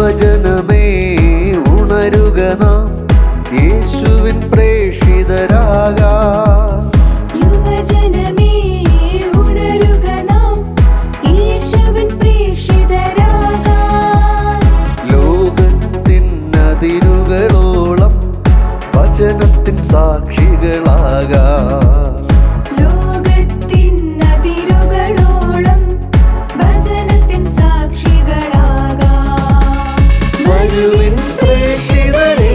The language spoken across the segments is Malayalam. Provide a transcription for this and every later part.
യുവജനമേ ഉണരുക നാം യേശുവിൻ പ്രേക്ഷിതരാകാ യുവജനമേ ഉണരുക നാം യേശുവിൻ പ്രേക്ഷിതരാകാം ലോകത്തിൻ അതിരുകളോളം വചനത്തിൻ സാക്ഷികളാകാ ലോകത്തിൻ അതിരുകളോളം വചനത്തിൻ സാക്ഷികളാകാം വരുവിൻ പ്രേക്ഷിതരേ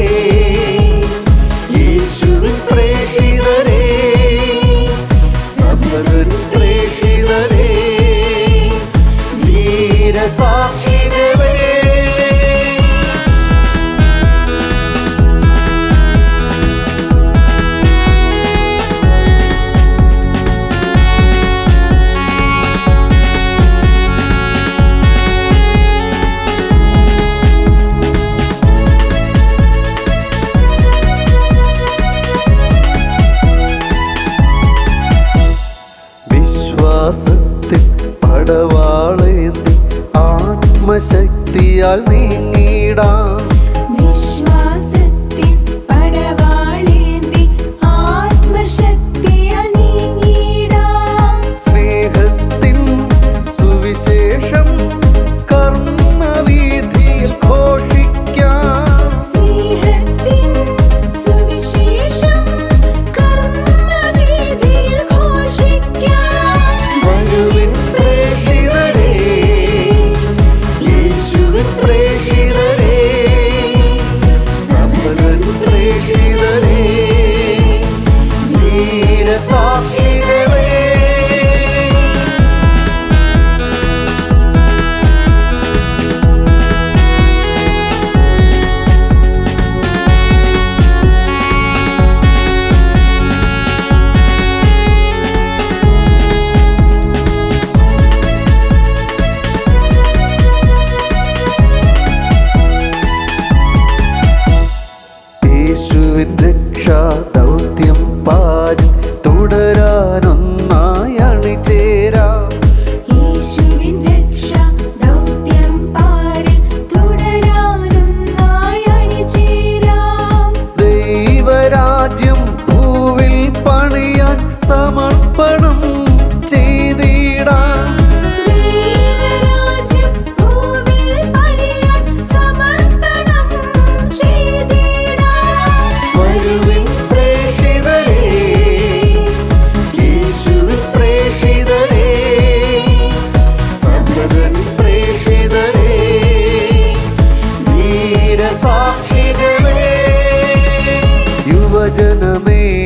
യേശുവിൻ പ്രേക്ഷിതരേ സഭതൻ പ്രേക്ഷിതരേ ധീരസാക്ഷികളേ വിശ്വാസത്തിൻ പടവാളേന്തി ആത്മശക്തിയാൽ നീങ്ങിടാം വിശ്വാസത്തിൻ പടവാളേന്തി ആത്മശക്തിയാൽ നീങ്ങിടാം സ്നേഹത്തിൻ സുവിശേഷം കർമ്മവീഥിയിൽ ഘോഷിക്കാം സ്നേഹത്തിൻ സുവിശേഷം കർമ്മവേദിയിൽ ഘോഷിക്കാം വരുവിൻ പ്രേക്ഷിതരേ യേശുവിൻ പ്രേക്ഷിതരേ സമ്പദൻ പ്രേക്ഷിതരേ ധീരസാക്ഷികളേ യേശുവിൻ രക്ഷാ ദൗത്യം പാരി തുടരാനൊന്നായി അണിചേരാം യേശുവിൻ രക്ഷാ ദൗത്യം പാരിൽ തുടരാനൊന്നായി അണിചേരാം ദൈവരാജ്യം ഭൂവിൽ പണിയാൻ സമർപ്പണം ചെയ്തിടാം ദൈവരാജ്യം ഭൂമിയിൽ പണിയാൻ സമർപ്പണം ചെയ്തിടാം വരുവിൻ പ്രേക്ഷിതരേ യേശുവിൻ പ്രേക്ഷിതരേ സമ്പദൻ പ്രേക്ഷിതരേ ധീരസാക്ഷികളേ യുവജനമേ